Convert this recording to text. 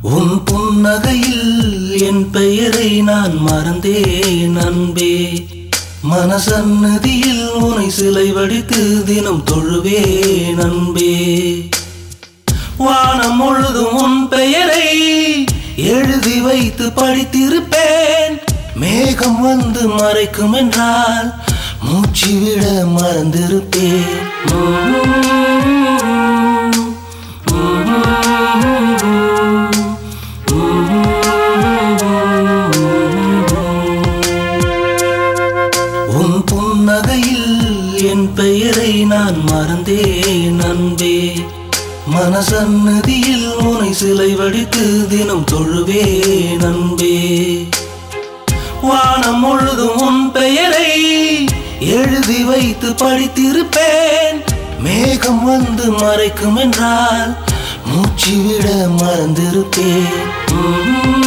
உன் புன்னகையில் என் பெயரை நான் மறந்தேன் அன்பே மனசன்னதியில் உனை சிலை வடித்து தினம் தொழுவேன் அன்பே வானம் முழுதும் உன் பெயரை எழுதி வைத்து படித்திருப்பேன் மேகம் வந்து மறைக்கும் என்றால் மூச்சு விட மறந்திருப்பேன் உன் புன்னகையில் என் பெயரை நான் மறந்தேன் அன்பே மனசன்னதியில் உனை சிலை வடித்து தினம் தொழுவேன் அன்பே வானம் முழுதும் உன் பெயரை எழுதி வைத்து படித்திருப்பேன் மேகம் வந்து மறைக்கும் என்றால் மூச்சு விட மறந்திருப்பேன்